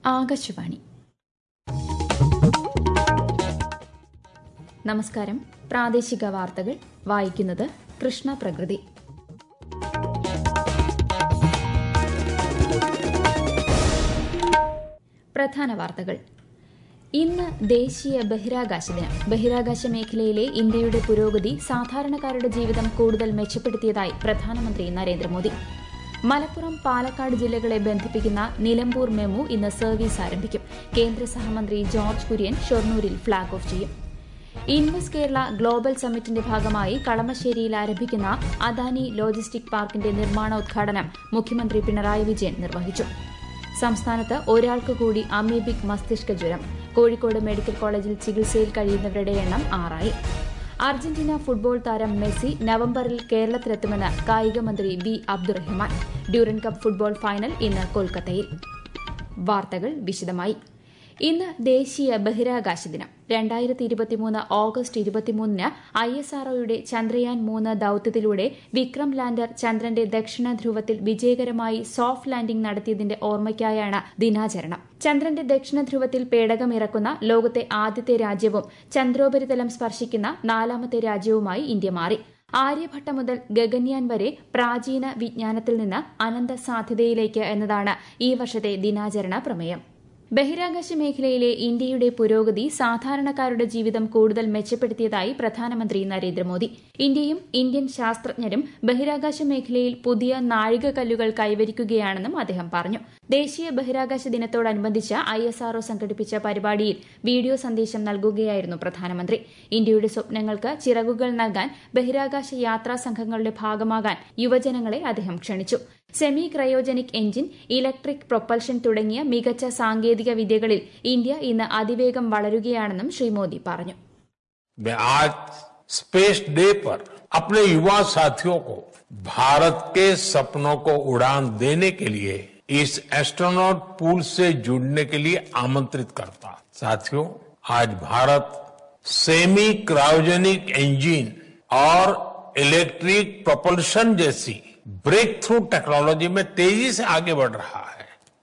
ആകാശവാണി നമസ്കാരം പ്രാദേശിക വാർത്തകൾ വായിക്കുന്നത് കൃഷ്ണ പ്രകൃതി പ്രധാന വാർത്തകൾ ഇന്ന് ദേശീയ ബഹിരാകാശ ദിനം ബഹിരാകാശ മേഖലയിലെ ഇന്ത്യയുടെ പുരോഗതി സാധാരണക്കാരുടെ ജീവിതം കൂടുതൽ മെച്ചപ്പെടുത്തിയതായി പ്രധാനമന്ത്രി നരേന്ദ്രമോദി മലപ്പുറം പാലക്കാട് ജില്ലകളെ ബന്ധിപ്പിക്കുന്ന നിലമ്പൂർ മെമു ഇന്ന് സർവീസ് ആരംഭിക്കും കേന്ദ്ര സഹമന്ത്രി ജോർജ് കുര്യൻ ഷൊർണൂരിൽ ഫ്ളാഗ് ഓഫ് ചെയ്യും ഇൻവെസ്റ്റ് കേരള ഗ്ലോബൽ സമ്മിറ്റിന്റെ ഭാഗമായി കളമശ്ശേരിയിൽ ആരംഭിക്കുന്ന അദാനി ലോജിസ്റ്റിക് പാർക്കിന്റെ നിർമ്മാണോദ്ഘാടനം മുഖ്യമന്ത്രി പിണറായി വിജയൻ നിർവഹിച്ചു സംസ്ഥാനത്ത് ഒരാൾക്ക് കൂടി അമീബിക് മസ്തിഷ്ക ജ്വരം കോഴിക്കോട് മെഡിക്കൽ കോളേജിൽ ചികിത്സയിൽ കഴിയുന്നവരുടെ എണ്ണം ആറായി അർജന്റീന ഫുട്ബോൾ താരം മെസ്സി നവംബറിൽ കേരളത്തിലെത്തുമെന്ന് കായികമന്ത്രി V Abdurahman Durand cup football final ഇന്ന് കൊൽക്കത്തയിൽ വാർത്തകൾ വിശദമായി ഇന്ന് ദേശീയ ബഹിരാകാശ ദിനം രണ്ടായിരത്തി ഇരുപത്തിമൂന്ന് ഓഗസ്റ്റ് ഇരുപത്തിമൂന്നിന് ഐ എസ് ആർഒയുടെ ചന്ദ്രയാൻ മൂന്ന് ദൌത്യത്തിലൂടെ വിക്രം ലാൻഡർ ചന്ദ്രന്റെ ദക്ഷിണ ധ്രുവത്തിൽ വിജയകരമായി സോഫ്റ്റ് ലാൻഡിംഗ് നടത്തിയതിന്റെ ഓർമ്മയ്ക്കായാണ് ദിനാചരണം ചന്ദ്രന്റെ ദക്ഷിണ ധ്രുവത്തിൽ പേടകം ഇറക്കുന്ന ലോകത്തെ ആദ്യത്തെ രാജ്യവും ചന്ദ്രോപരിതലം സ്പർശിക്കുന്ന നാലാമത്തെ രാജ്യവുമായി ഇന്ത്യ മാറി ആര്യഭട്ട മുതൽ ഗഗൻയാൻ വരെ പ്രാചീന വിജ്ഞാനത്തിൽ നിന്ന് അനന്ത സാധ്യതയിലേക്ക് എന്നതാണ് ഈ വർഷത്തെ ദിനാചരണ പ്രമേയം ബഹിരാകാശ മേഖലയിലെ ഇന്ത്യയുടെ പുരോഗതി സാധാരണക്കാരുടെ ജീവിതം കൂടുതൽ മെച്ചപ്പെടുത്തിയതായി പ്രധാനമന്ത്രി നരേന്ദ്രമോദി ഇന്ത്യയും ഇന്ത്യൻ ശാസ്ത്രജ്ഞരും ബഹിരാകാശ മേഖലയിൽ പുതിയ നാഴികക്കല്ലുകൾ കൈവരിക്കുകയാണെന്നും അദ്ദേഹം പറഞ്ഞു ദേശീയ ബഹിരാകാശ ദിനത്തോടനുബന്ധിച്ച് ഐ എസ് ആർഒ സംഘടിപ്പിച്ച പരിപാടിയിൽ വീഡിയോ സന്ദേശം നൽകുകയായിരുന്നു പ്രധാനമന്ത്രി ഇന്ത്യയുടെ സ്വപ്നങ്ങൾക്ക് ചിറകുകൾ നൽകാൻ ബഹിരാകാശ യാത്രാ സംഘങ്ങളുടെ ഭാഗമാകാൻ യുവജനങ്ങളെ അദ്ദേഹം ക്ഷണിച്ചു semi cryogenic engine electric propulsion തുടങ്ങിയ മികച്ച സാങ്കേതിക വിദ്യകളിൽ ഇന്ത്യ ഇന്ന് അതിവേഗം വളരുകയാണെന്നും ശ്രീ മോദി പറഞ്ഞു मैं आज स्पेस डे पर अपने युवा साथियों को भारत के सपनों को उड़ान देने के लिए इस एस्ट्रोनॉट पूल से जुड़ने के लिए आमंत्रित करता साथियों आज भारत सेमी क्रायोजेनिक इंजन और इलेक्ट्रिक प्रोपल्शन जैसी ब्रेक थ्रू टेक्नोलॉजी में तेजी से आगे बढ़ रहा है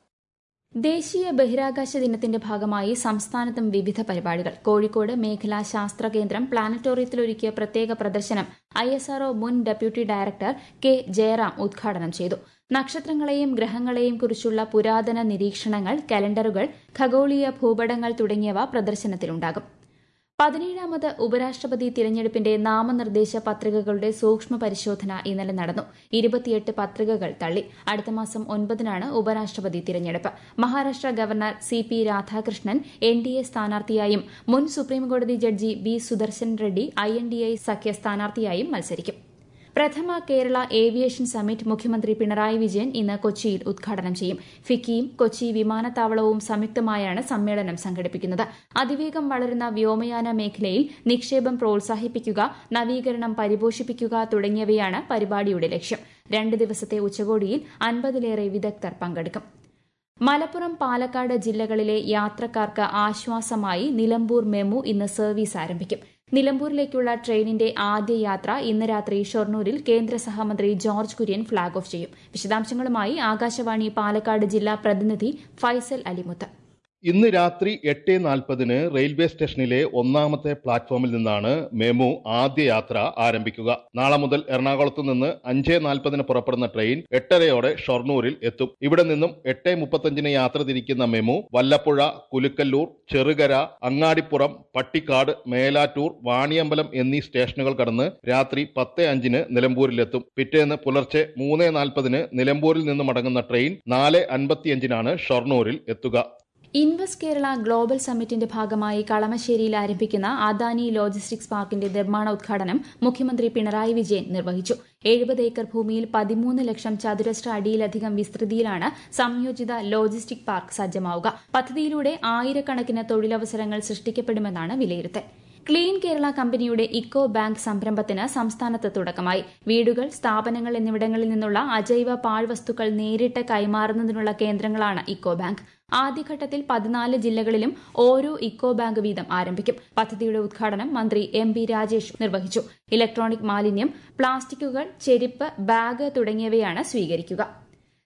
ദേശീയ ബഹിരാകാശ ദിനത്തിന്റെ ഭാഗമായി സംസ്ഥാനത്തും വിവിധ പരിപാടികൾ കോഴിക്കോട് മേഖലാ ശാസ്ത്ര കേന്ദ്രം പ്ലാനറ്റോറിയത്തിലൊരുക്കിയ പ്രത്യേക പ്രദർശനം ഐ എസ് ആർഒ മുൻ ഡെപ്യൂട്ടി ഡയറക്ടർ കെ ജയറാം ഉദ്ഘാടനം ചെയ്തു നക്ഷത്രങ്ങളെയും ഗ്രഹങ്ങളെയും കുറിച്ചുള്ള പുരാതന നിരീക്ഷണങ്ങൾ കലണ്ടറുകൾ ഖഗോളീയ ഭൂപടങ്ങൾ തുടങ്ങിയവ പ്രദർശനത്തിലുണ്ടാകും പതിനേഴാമത് ഉപരാഷ്ട്രപതി തിരഞ്ഞെടുപ്പിന്റെ നാമനിർദ്ദേശ പത്രികകളുടെ സൂക്ഷ്മ പരിശോധന ഇന്നലെ നടന്നു ഇരുപത്തിയെട്ട് പത്രികകൾ തള്ളി അടുത്ത മാസം ഒൻപതിനാണ് ഉപരാഷ്ട്രപതി തിരഞ്ഞെടുപ്പ് Maharashtra governor C P Radhakrishnan N D A സ്ഥാനാർത്ഥിയായും മുൻ സുപ്രീംകോടതി judge V Sudarshan Reddy I N D I സഖ്യ സ്ഥാനാർത്ഥിയായും മത്സരിക്കും പ്രഥമ കേരള ഏവിയേഷൻ സമ്മിറ്റ് മുഖ്യമന്ത്രി പിണറായി വിജയൻ ഇന്ന് കൊച്ചിയിൽ ഉദ്ഘാടനം ചെയ്യും ഫിക്കിയും കൊച്ചി വിമാനത്താവളവും സംയുക്തമായാണ് സമ്മേളനം സംഘടിപ്പിക്കുന്നത് അതിവേഗം വളരുന്ന വ്യോമയാന മേഖലയിൽ നിക്ഷേപം പ്രോത്സാഹിപ്പിക്കുക നവീകരണം പരിപോഷിപ്പിക്കുക തുടങ്ങിയവയാണ് പരിപാടിയുടെ ലക്ഷ്യം രണ്ട് ദിവസത്തെ ഉച്ചകോടിയിൽ അൻപതിലേറെ വിദഗ്ധർ പങ്കെടുക്കും മലപ്പുറം പാലക്കാട് ജില്ലകളിലെ യാത്രക്കാർക്ക് ആശ്വാസമായി നിലമ്പൂർ മെമു ഇന്ന് സർവീസ് ആരംഭിക്കും നിലമ്പൂരിലേക്കുള്ള ട്രെയിനിന്റെ ആദ്യ യാത്ര ഇന്ന് രാത്രി ഷൊർണൂരിൽ കേന്ദ്ര സഹമന്ത്രി ജോർജ് കുര്യൻ ഫ്ളാഗ് ഓഫ് ചെയ്യും വിശദാംശങ്ങളുമായി ആകാശവാണി പാലക്കാട് ജില്ലാ പ്രതിനിധി ഫൈസൽ അലിമുത്ത് ഇന്ന് രാത്രി എട്ട് നാൽപ്പതിന് റെയിൽവേ സ്റ്റേഷനിലെ ഒന്നാമത്തെ പ്ലാറ്റ്ഫോമിൽ നിന്നാണ് മെമു ആദ്യ യാത്ര ആരംഭിക്കുക നാളെ മുതൽ എറണാകുളത്ത് നിന്ന് അഞ്ച് നാൽപ്പതിന് പുറപ്പെടുന്ന ട്രെയിൻ എട്ടരയോടെ ഷൊർണൂരിൽ എത്തും ഇവിടെ നിന്നും എട്ട് മുപ്പത്തഞ്ചിന് യാത്ര തിരിക്കുന്ന മെമു വല്ലപ്പുഴ കുലുക്കല്ലൂർ ചെറുകര അങ്ങാടിപ്പുറം പട്ടിക്കാട് മേലാറ്റൂർ വാണിയമ്പലം എന്നീ സ്റ്റേഷനുകൾ കടന്ന് രാത്രി പത്ത് അഞ്ചിന് നിലമ്പൂരിലെത്തും പിറ്റേന്ന് പുലർച്ചെ മൂന്ന് നാൽപ്പതിന് നിലമ്പൂരിൽ നിന്ന് മടങ്ങുന്ന ട്രെയിൻ നാല് അൻപത്തിയഞ്ചിനാണ് ഷൊർണൂരിൽ എത്തുക ഇൻവെസ്റ്റ് കേരള ഗ്ലോബൽ സമ്മിറ്റിന്റെ ഭാഗമായി കളമശ്ശേരിയിൽ ആരംഭിക്കുന്ന അദാനി ലോജിസ്റ്റിക്സ് പാർക്കിന്റെ നിർമ്മാണോദ്ഘാടനം മുഖ്യമന്ത്രി പിണറായി വിജയൻ നിർവഹിച്ചു എഴുപത് ഏക്കർ ഭൂമിയിൽ പതിമൂന്ന് ലക്ഷം ചതുരശ്ര അടിയിലധികം വിസ്തൃതിയിലാണ് സംയോജിത ലോജിസ്റ്റിക് പാർക്ക് സജ്ജമാവുക പദ്ധതിയിലൂടെ ആയിരക്കണക്കിന് തൊഴിലവസരങ്ങൾ സൃഷ്ടിക്കപ്പെടുമെന്നാണ് വിലയിരുത്തൽ ക്ലീൻ കേരള കമ്പനിയുടെ ഇക്കോ ബാങ്ക് സംരംഭത്തിന് സംസ്ഥാനത്ത് തുടക്കമായി വീടുകൾ സ്ഥാപനങ്ങൾ എന്നിവിടങ്ങളിൽ നിന്നുള്ള അജൈവ പാഴ്വസ്തുക്കൾ നേരിട്ട് കൈമാറുന്നതിനുള്ള കേന്ദ്രങ്ങളാണ് ഇക്കോ ബാങ്ക് ആദ്യഘട്ടത്തിൽ പതിനാല് ജില്ലകളിലും ഓരോ ഇക്കോ ബാങ്ക് വീതം ആരംഭിക്കും പദ്ധതിയുടെ ഉദ്ഘാടനം മന്ത്രി എം ബി രാജേഷ് നിർവഹിച്ചു ഇലക്ട്രോണിക് മാലിന്യം പ്ലാസ്റ്റിക്കുകൾ ചെരുപ്പ് ബാഗ് തുടങ്ങിയവയാണ് സ്വീകരിക്കുക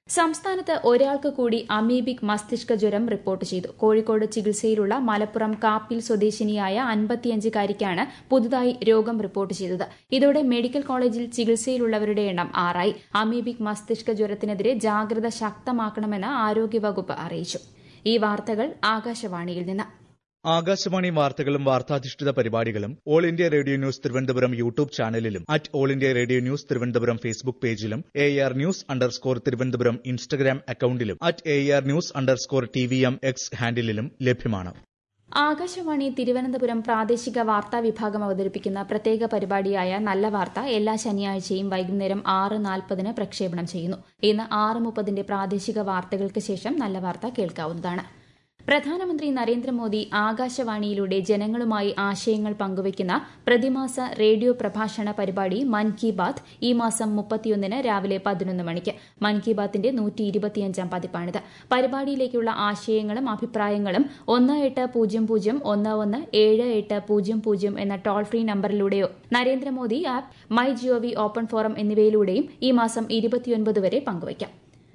സംസ്ഥാനത്ത് ഒരാൾക്ക് കൂടി അമീബിക് മസ്തിഷ്ക ജ്വരം റിപ്പോർട്ട് ചെയ്തു കോഴിക്കോട് ചികിത്സയിലുള്ള മലപ്പുറം കാപ്പിൽ സ്വദേശിനിയായ അൻപത്തിയഞ്ചുകാരിക്കാണ് പുതുതായി രോഗം റിപ്പോർട്ട് ചെയ്തത് ഇതോടെ മെഡിക്കൽ കോളേജിൽ ചികിത്സയിലുള്ളവരുടെ എണ്ണം ആറായി അമീബിക് മസ്തിഷ്ക ജ്വരത്തിനെതിരെ ജാഗ്രത ശക്തമാക്കണമെന്ന് ആരോഗ്യവകുപ്പ് അറിയിച്ചു ഈ വാർത്തകൾ ആകാശവാണിയിൽ നിന്ന് ആകാശവാണി വാർത്തകളും വാർത്താധിഷ്ഠിത പരിപാടികളും all India radio news Thiruvananthapuram YouTube ചാനലിലും at all India radio news Thiruvananthapuram Facebook പേജിലും A R news underscore Thiruvananthapuram Instagram അക്കൌണ്ടിലും at A R news underscore T V M X ഹാൻഡിലും ലഭ്യമാണ് ആകാശവാണി തിരുവനന്തപുരം പ്രാദേശിക വാർത്താ വിഭാഗം അവതരിപ്പിക്കുന്ന പ്രത്യേക പരിപാടിയായ നല്ല വാർത്ത എല്ലാ ശനിയാഴ്ചയും വൈകുന്നേരം ആറ് നാൽപ്പതിന് പ്രക്ഷേപണം ചെയ്യുന്നു ഇന്ന് ആറ് മുപ്പതിന്റെ പ്രാദേശിക വാർത്തകൾക്ക് ശേഷം നല്ല വാർത്ത കേൾക്കാവുന്നതാണ് പ്രധാനമന്ത്രി നരേന്ദ്രമോദി ആകാശവാണിയിലൂടെ ജനങ്ങളുമായി ആശയങ്ങൾ പങ്കുവയ്ക്കുന്ന പ്രതിമാസ റേഡിയോ പ്രഭാഷണ പരിപാടി മൻ കി ബാത് ഈ മാസം മുപ്പത്തിയൊന്നിന് രാവിലെ പതിനൊന്ന് മണിക്ക് മൻ കി ബാത്തിന്റെ നൂറ്റി ഇരുപത്തിയഞ്ചാം പതിപ്പാണിത് പരിപാടിയിലേക്കുള്ള ആശയങ്ങളും അഭിപ്രായങ്ങളും ഒന്ന് എട്ട് പൂജ്യം പൂജ്യം ഒന്ന് ഒന്ന് ഏഴ് എട്ട് പൂജ്യം പൂജ്യം എന്ന toll free നമ്പറിലൂടെയോ Narendra Modi app my G O V open forum എന്നിവയിലൂടെയും ഈ മാസം ഇരുപത്തിയൊൻപത് വരെ പങ്കുവയ്ക്കാം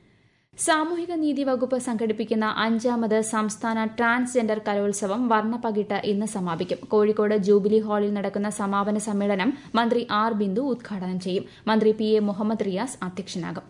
സാമൂഹിക നീതി വകുപ്പ് സംഘടിപ്പിക്കുന്ന അഞ്ചാമത് സംസ്ഥാന ട്രാൻസ്ജെൻഡർ കലോത്സവം വർണ്ണപ്പകിട്ട് ഇന്ന് സമാപിക്കും കോഴിക്കോട് ജൂബിലി ഹാളിൽ നടക്കുന്ന സമാപന സമ്മേളനം മന്ത്രി ആർ ബിന്ദു ഉദ്ഘാടനം ചെയ്യും മന്ത്രി പി എ മുഹമ്മദ് റിയാസ് അധ്യക്ഷനാകും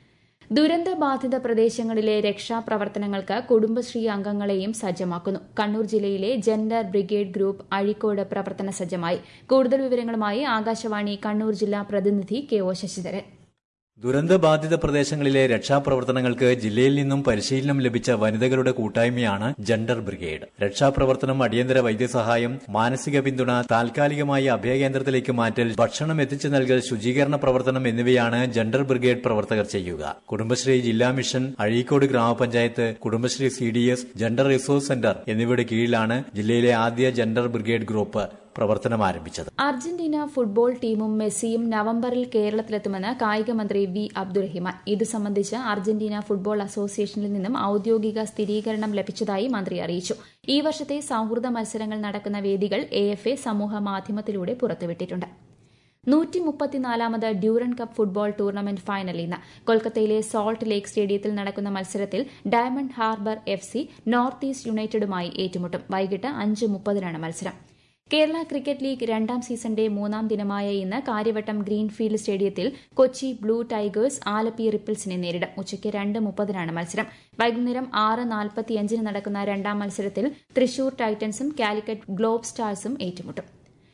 ദുരന്തബാധിത പ്രദേശങ്ങളിലെ രക്ഷാപ്രവർത്തനങ്ങൾക്ക് കുടുംബശ്രീ അംഗങ്ങളെയും സജ്ജമാക്കുന്നു കണ്ണൂർ ജില്ലയിലെ ജെൻഡർ ബ്രിഗേഡ് ഗ്രൂപ്പ് അഴീക്കോട് പ്രവർത്തന സജ്ജമായി കൂടുതൽ വിവരങ്ങളുമായി ആകാശവാണി കണ്ണൂർ ജില്ലാ പ്രതിനിധി കെ ഒ ശശിധരൻ ദുരന്തബാധിത പ്രദേശങ്ങളിലെ രക്ഷാപ്രവർത്തനങ്ങൾക്ക് ജില്ലയിൽ നിന്നും പരിശീലനം ലഭിച്ച വനിതകളുടെ കൂട്ടായ്മയാണ് ജെൻഡർ ബ്രിഗേഡ് രക്ഷാപ്രവർത്തനം അടിയന്തര വൈദ്യസഹായം മാനസിക പിന്തുണ താൽക്കാലികമായി അഭയകേന്ദ്രത്തിലേക്ക് മാറ്റൽ ഭക്ഷണം എത്തിച്ചു നൽകൽ ശുചീകരണ പ്രവർത്തനം എന്നിവയാണ് ജെൻഡർ ബ്രിഗേഡ് പ്രവർത്തകർ ചെയ്യുക കുടുംബശ്രീ ജില്ലാ മിഷൻ അഴീക്കോട് ഗ്രാമപഞ്ചായത്ത് Kudumbashree C D S gender resource centre എന്നിവയുടെ കീഴിലാണ് ജില്ലയിലെ ആദ്യ ജെൻഡർ ബ്രിഗേഡ് ഗ്രൂപ്പ് പ്രവർത്തനം ആരംഭിച്ചത് അർജന്റീന ഫുട്ബോൾ ടീമും മെസ്സിയും നവംബറിൽ കേരളത്തിലെത്തുമെന്ന് കായിക മന്ത്രി വി അബ്ദുറഹിമാൻ ഇതു സംബന്ധിച്ച് അർജന്റീന ഫുട്ബോൾ അസോസിയേഷനിൽ നിന്നും ഔദ്യോഗിക സ്ഥിരീകരണം ലഭിച്ചതായി മന്ത്രി അറിയിച്ചു ഈ വർഷത്തെ സൌഹൃദ മത്സരങ്ങൾ നടക്കുന്ന വേദികൾ എ എഫ് എ സമൂഹ മാധ്യമത്തിലൂടെ പുറത്തുവിട്ടിട്ടുണ്ട് നൂറ്റി മുപ്പത്തിനാലാമത് Durand cup football tournament final ഇന്ന് കൊൽക്കത്തയിലെ സോൾട്ട് ലേക്ക് സ്റ്റേഡിയത്തിൽ നടക്കുന്ന മത്സരത്തിൽ diamond harbour F C north east യുണൈറ്റഡുമായി ഏറ്റുമുട്ടും വൈകിട്ട് അഞ്ച് മുപ്പതിനാണ് മത്സരം കേരള ക്രിക്കറ്റ് ലീഗ് രണ്ടാം സീസണിന്റെ മൂന്നാം ദിനമായ ഇന്ന് കാര്യവട്ടം ഗ്രീൻഫീൽഡ് സ്റ്റേഡിയത്തിൽ കൊച്ചി ബ്ലൂ ടൈഗേഴ്സ് ആലപ്പി റിപ്പിൾസിനെ നേരിടും ഉച്ചയ്ക്ക് രണ്ട് മുപ്പതിനാണ് മത്സരം വൈകുന്നേരം ആറ് നാൽപ്പത്തിയഞ്ചിന് നടക്കുന്ന രണ്ടാം മത്സരത്തിൽ തൃശൂർ ടൈറ്റൻസും കാലിക്കറ്റ് ഗ്ലോബ് സ്റ്റാർസും ഏറ്റുമുട്ടും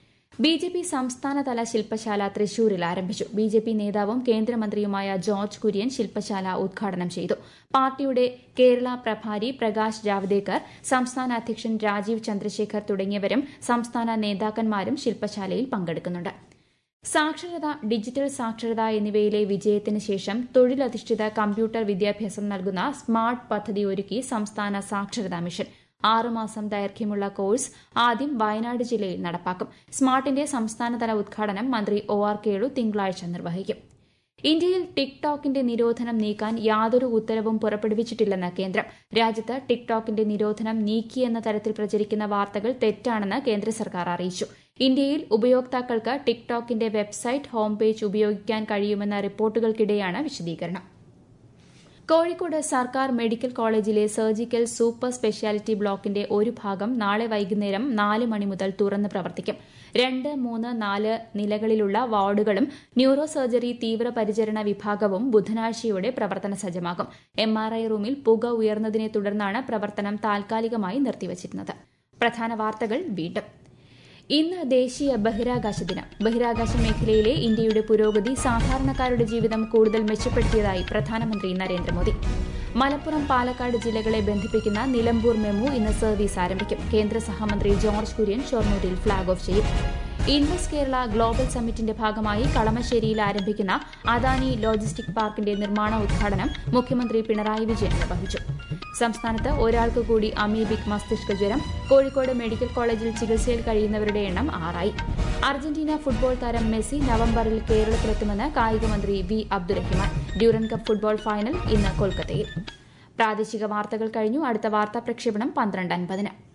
ബി ജെ പി സംസ്ഥാനതല ശില്പശാല തൃശൂരിൽ ആരംഭിച്ചു ബി ജെ പി നേതാവും കേന്ദ്രമന്ത്രിയുമായ ജോർജ് കുര്യൻ ശില്പശാല ഉദ്ഘാടനം ചെയ്തു പാർട്ടിയുടെ കേരള പ്രഭാരി പ്രകാശ് ജാവ്ദേക്കർ സംസ്ഥാന അധ്യക്ഷൻ രാജീവ് ചന്ദ്രശേഖർ തുടങ്ങിയവരും സംസ്ഥാന നേതാക്കന്മാരും ശില്പശാലയിൽ പങ്കെടുക്കുന്നുണ്ട് സാക്ഷരത ഡിജിറ്റൽ സാക്ഷരത എന്നിവയിലെ വിജയത്തിന് ശേഷം തൊഴിലധിഷ്ഠിത കമ്പ്യൂട്ടർ വിദ്യാഭ്യാസം നൽകുന്ന സ്മാർട്ട് പദ്ധതി ഒരുക്കി സംസ്ഥാന സാക്ഷരതാ മിഷൻ ആറുമാസം ദൈർഘ്യമുള്ള കോഴ്സ് ആദ്യം വയനാട് ജില്ലയിൽ നടപ്പാക്കും സ്മാർട്ടിന്റെ സംസ്ഥാനതല ഉദ്ഘാടനം മന്ത്രി ഒ ആർ കേളു തിങ്കളാഴ്ച നിർവഹിക്കും ഇന്ത്യയിൽ ടിക്ടോക്കിന്റെ നിരോധനം നീക്കാൻ യാതൊരു ഉത്തരവും പുറപ്പെടുവിച്ചിട്ടില്ലെന്ന് കേന്ദ്രം രാജ്യത്ത് ടിക്ടോക്കിന്റെ നിരോധനം നീക്കിയെന്ന തരത്തിൽ പ്രചരിക്കുന്ന വാർത്തകൾ തെറ്റാണെന്ന് കേന്ദ്ര സർക്കാർ അറിയിച്ചു ഇന്ത്യയിൽ ഉപയോക്താക്കൾക്ക് ടിക്ടോക്കിന്റെ വെബ്സൈറ്റ് ഹോം പേജ് ഉപയോഗിക്കാൻ കഴിയുമെന്ന റിപ്പോർട്ടുകൾക്കിടെയാണ് വിശദീകരണം കോഴിക്കോട് സർക്കാർ മെഡിക്കൽ കോളേജിലെ സർജിക്കൽ സൂപ്പർ സ്പെഷ്യാലിറ്റി ബ്ലോക്കിന്റെ ഒരു ഭാഗം നാളെ വൈകുന്നേരം നാല് മണി മുതൽ തുറന്ന് പ്രവർത്തിക്കും രണ്ട് മൂന്ന് നാല് നിലകളിലുള്ള വാർഡുകളും ന്യൂറോ സർജറി തീവ്രപരിചരണ വിഭാഗവും ബുധനാഴ്ചയോടെ പ്രവർത്തന സജ്ജമാകും എം ആർ ഐ റൂമിൽ പുക ഉയർന്നതിനെ തുടർന്നാണ് പ്രവർത്തനം താൽക്കാലികമായി നിർത്തിവച്ചിരുന്നത് പ്രധാന വാർത്തകൾ വീണ്ടും ഇന്ന് ദേശീയ ബഹിരാകാശ ദിനം ബഹിരാകാശ മേഖലയിലെ ഇന്ത്യയുടെ പുരോഗതി സാധാരണക്കാരുടെ ജീവിതം കൂടുതൽ മെച്ചപ്പെടുത്തിയതായി പ്രധാനമന്ത്രി നരേന്ദ്രമോദി മലപ്പുറം പാലക്കാട് ജില്ലകളെ ബന്ധിപ്പിക്കുന്ന നിലമ്പൂർ മെമു ഇന്ന് സർവീസ് ആരംഭിക്കും കേന്ദ്ര സഹമന്ത്രി ജോർജ് കുര്യൻ ഷൊർണൂരിൽ ഫ്ളാഗ് ഓഫ് ചെയ്യും ഇൻവെസ്റ്റ് കേരള ഗ്ലോബൽ സമ്മിറ്റിന്റെ ഭാഗമായി കളമശ്ശേരിയിൽ ആരംഭിക്കുന്ന അദാനി ലോജിസ്റ്റിക് പാർക്കിന്റെ നിർമ്മാണ ഉദ്ഘാടനം മുഖ്യമന്ത്രി പിണറായി വിജയൻ നിർവഹിച്ചു സംസ്ഥാനത്ത് ഒരാൾക്ക് കൂടി അമീബിക് മസ്തിഷ്ക ജ്വരം കോഴിക്കോട് മെഡിക്കൽ കോളേജിൽ ചികിത്സയിൽ കഴിയുന്നവരുടെ എണ്ണം ആറായി അർജന്റീന ഫുട്ബോൾ താരം മെസ്സി നവംബറിൽ കേരളത്തിലെത്തുമെന്ന് കായികമന്ത്രി V Abdurahiman Durand cup football final ഇന്ന് കൊൽക്കത്തയിൽ പ്രാദേശിക വാർത്തകൾ കഴിഞ്ഞു അടുത്ത വാർത്താ പ്രക്ഷേപണം പന്ത്രണ്ട് അൻപതിന്